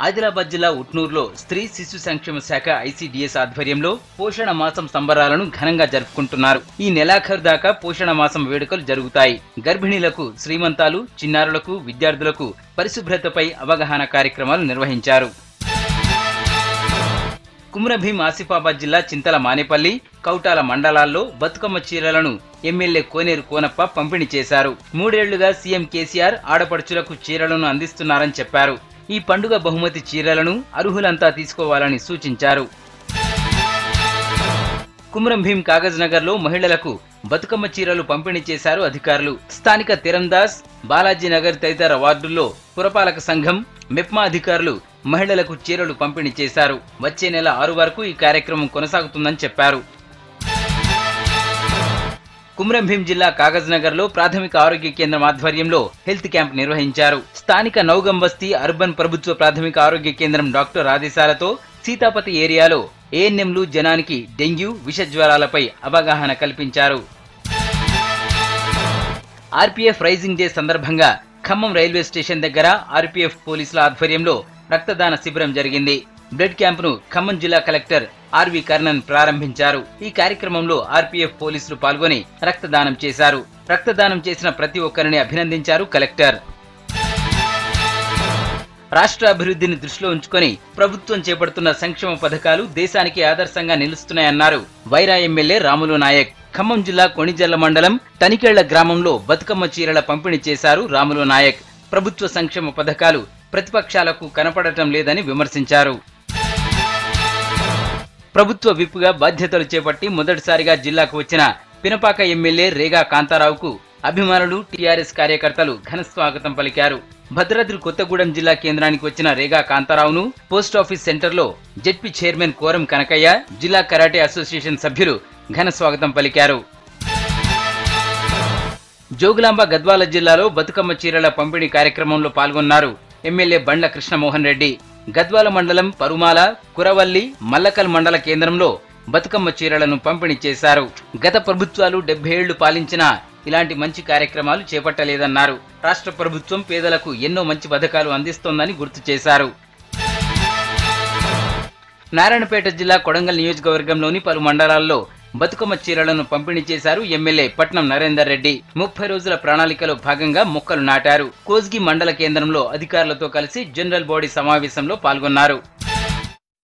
ఆదిలాబాద్ జిల్లా ఉట్నూరులో స్త్రీ శిశు సంక్షేమ శాఖ ఐసీడీఎస్ ఆధ్వర్యంలో పోషణ మాసం సంబరాలను ఘనంగా జరుపుకుంటున్నారు ఈ నెలాఖరు దాకా పోషణ మాసం వేడుకలు జరుగుతాయి గర్భిణీలకు శ్రీమంతాలు చిన్నారులకు విద్యార్థులకు పరిశుభ్రతపై అవగాహన కార్యక్రమాలు నిర్వహించారు కుమ్రభీం ఆసిఫాబాద్ జిల్లా చింతల మానేపల్లి కౌటాల మండలాల్లో బతుకమ్మ చీరలను ఎమ్మెల్యే కోనేరు కోనప్ప పంపిణీ చేశారు మూడేళ్లుగా సీఎం కేసీఆర్ ఆడపడుచులకు చీరలను అందిస్తున్నారని చెప్పారు ఈ పండుగ బహుమతి చీరలను అర్హులంతా తీసుకోవాలని సూచించారు కుమ్రం భీం కాగజ్ నగర్ లో మహిళలకు బతుకమ్మ చీరలు పంపిణీ చేశారు అధికారులు స్థానిక తిరందాస్ బాలాజీ నగర్ తదితర వార్డుల్లో పురపాలక సంఘం మెప్మా అధికారులు మహిళలకు చీరలు పంపిణీ చేశారు వచ్చే నెల ఆరు వరకు ఈ కార్యక్రమం కొనసాగుతుందని చెప్పారు కుమ్రం భీం జిల్లా కాగజ్ నగర్ లో ప్రాథమిక ఆరోగ్య కేంద్రం ఆధ్వర్యంలో హెల్త్ క్యాంప్ నిర్వహించారు స్థానిక నౌగం బస్తీ అర్బన్ ప్రభుత్వ ప్రాథమిక ఆరోగ్య కేంద్రం డాక్టర్ ఆదేశాలతో సీతాపతి ఏరియాలో ఏఎన్ఎంలు జనానికి డెంగ్యూ విష జ్వరాలపై అవగాహన కల్పించారు ఆర్పీఎఫ్ రైజింగ్ డే సందర్భంగా ఖమ్మం రైల్వే స్టేషన్ దగ్గర ఆర్పీఎఫ్ పోలీసుల ఆధ్వర్యంలో రక్తదాన శిబిరం జరిగింది బ్లడ్ క్యాంపును ఖమ్మం జిల్లా కలెక్టర్ ఆర్వి కర్ణన్ ప్రారంభించారు ఈ కార్యక్రమంలో ఆర్పీఎఫ్ పోలీసులు పాల్గొని రక్తదానం చేశారు రక్తదానం చేసిన ప్రతి ఒక్కరిని అభినందించారు కలెక్టర్ రాష్ట్ర అభివృద్ధిని దృష్టిలో ఉంచుకొని ప్రభుత్వం చేపడుతున్న సంక్షేమ పథకాలు దేశానికి ఆదర్శంగా నిలుస్తున్నాయన్నారు వైరా ఎమ్మెల్యే రాములు నాయక్ ఖమ్మం జిల్లా కొణిజల్ల మండలం తనికేళ్ల గ్రామంలో బతుకమ్మ చీరల పంపిణీ చేశారు రాములు నాయక్ ప్రభుత్వ సంక్షేమ పథకాలు ప్రతిపక్షాలకు కనపడటం లేదని విమర్శించారు ప్రభుత్వ విప్గా బాధ్యతలు చేపట్టి మొదటిసారిగా జిల్లాకు వచ్చిన పినపాక ఎమ్మెల్యే రేగా కాంతారావుకు అభిమానులు టీఆర్ఎస్ కార్యకర్తలు ఘన స్వాగతం పలికారు భద్రాద్రి కొత్తగూడెం జిల్లా కేంద్రానికి వచ్చిన రేగా కాంతారావును పోస్ట్ ఆఫీస్ సెంటర్లో జెడ్పీ చైర్మన్ కోరం కనకయ్య జిల్లా కరాటే అసోసియేషన్ సభ్యులు ఘన స్వాగతం పలికారు జోగులాంబ గద్వాల జిల్లాలో బతుకమ్మ చీరల పంపిణీ కార్యక్రమంలో పాల్గొన్నారు ఎమ్మెల్యే బండ్ల కృష్ణమోహన్ రెడ్డి గద్వాల మండలం పరుమాల కురవల్లి మల్లకల్ మండల కేంద్రంలో బతుకమ్మ చీరలను పంపిణీ చేశారు గత ప్రభుత్వాలు డెబ్బై ఏళ్లు పాలించినా ఇలాంటి మంచి కార్యక్రమాలు చేపట్టలేదన్నారు రాష్ట్ర ప్రభుత్వం పేదలకు ఎన్నో మంచి పథకాలు అందిస్తోందని గుర్తు చేశారు నారాయణపేట జిల్లా కొడంగల్ నియోజకవర్గంలోని పలు మండలాల్లో బతుకమ్మ చీరలను పంపిణీ చేశారు ఎమ్మెల్యే పట్నం నరేందర్ రెడ్డి ముప్పై రోజుల ప్రణాళికలో భాగంగా మొక్కలు నాటారు కోస్గి మండల కేంద్రంలో అధికారులతో కలిసి జనరల్ బాడీ సమావేశంలో పాల్గొన్నారు